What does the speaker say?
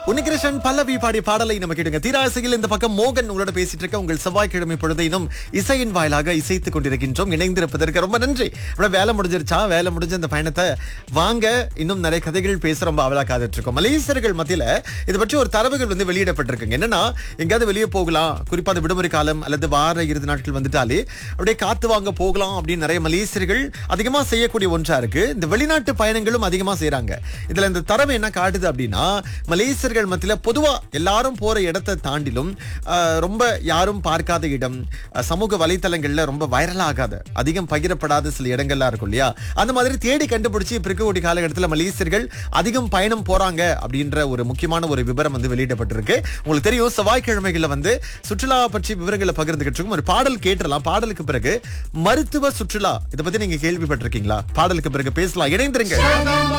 உன்னிகிருஷ்ணன் பல்லவி பாடிய பாடலை நம்ம கேட்டுங்க தீராசையில் இந்த பக்கம் மோகன் உங்களோட பேசிட்டு இருக்க உங்கள் செவ்வாய்க்கிழமை பொழுது இன்னும் இசையின் வாயிலாக இசைத்துக் கொண்டிருக்கின்றோம் இணைந்திருப்பதற்கு ரொம்ப நன்றி அப்படியே வேலை முடிஞ்சிருச்சா வேலை முடிஞ்ச இந்த பயணத்தை வாங்க இன்னும் நிறைய கதைகள் பேச ரொம்ப அவலா காத்துட்டு இருக்கோம் மலேசியர்கள் மத்தியில இது பற்றி ஒரு தரவுகள் வந்து வெளியிடப்பட்டிருக்குங்க என்னன்னா எங்கேயாவது வெளியே போகலாம் குறிப்பா அந்த விடுமுறை காலம் அல்லது வார இறுதி நாட்கள் வந்துட்டாலே அப்படியே காத்து வாங்க போகலாம் அப்படின்னு நிறைய மலேசியர்கள் அதிகமா செய்யக்கூடிய ஒன்றா இருக்கு இந்த வெளிநாட்டு பயணங்களும் அதிகமா செய்றாங்க இதுல இந்த தரவு என்ன காட்டுது அப்படின்னா மலேசியர்கள் மத்தியில பொதுவா எல்லாரும் போற இடத்தை தாண்டிலும் ஆஹ், ரொம்ப யாரும் பார்க்காத இடம் ஆஹ், சமூக வலைத்தளங்கள்ல ரொம்ப வைரல் ஆகாத அதிகம் பகிரப்படாத சில இடங்கள்லாம் இருக்கும் இல்லையா அந்த மாதிரி தேடி கண்டுபிடிச்சு இப்ப இருக்கக்கூடிய காலகட்டத்தில் மலேசியர்கள் அதிகம் பயணம் போறாங்க அப்படின்ற ஒரு முக்கியமான ஒரு விவரம் வந்து வெளியிடப்பட்டிருக்கு உங்களுக்கு தெரியும் செவ்வாய்க்கிழமைகள்ல வந்து சுற்றுலா பற்றி விவரங்களை பகிர்ந்துகிட்டு இருக்கும் ஒரு பாடல் கேட்டுறலாம் பாடலுக்கு பிறகு மருத்துவ சுற்றுலா இதை பத்தி நீங்க கேள்விப்பட்டிருக்கீங்களா பாடலுக்கு பிறகு பேசலாம் இணைந்திருங்க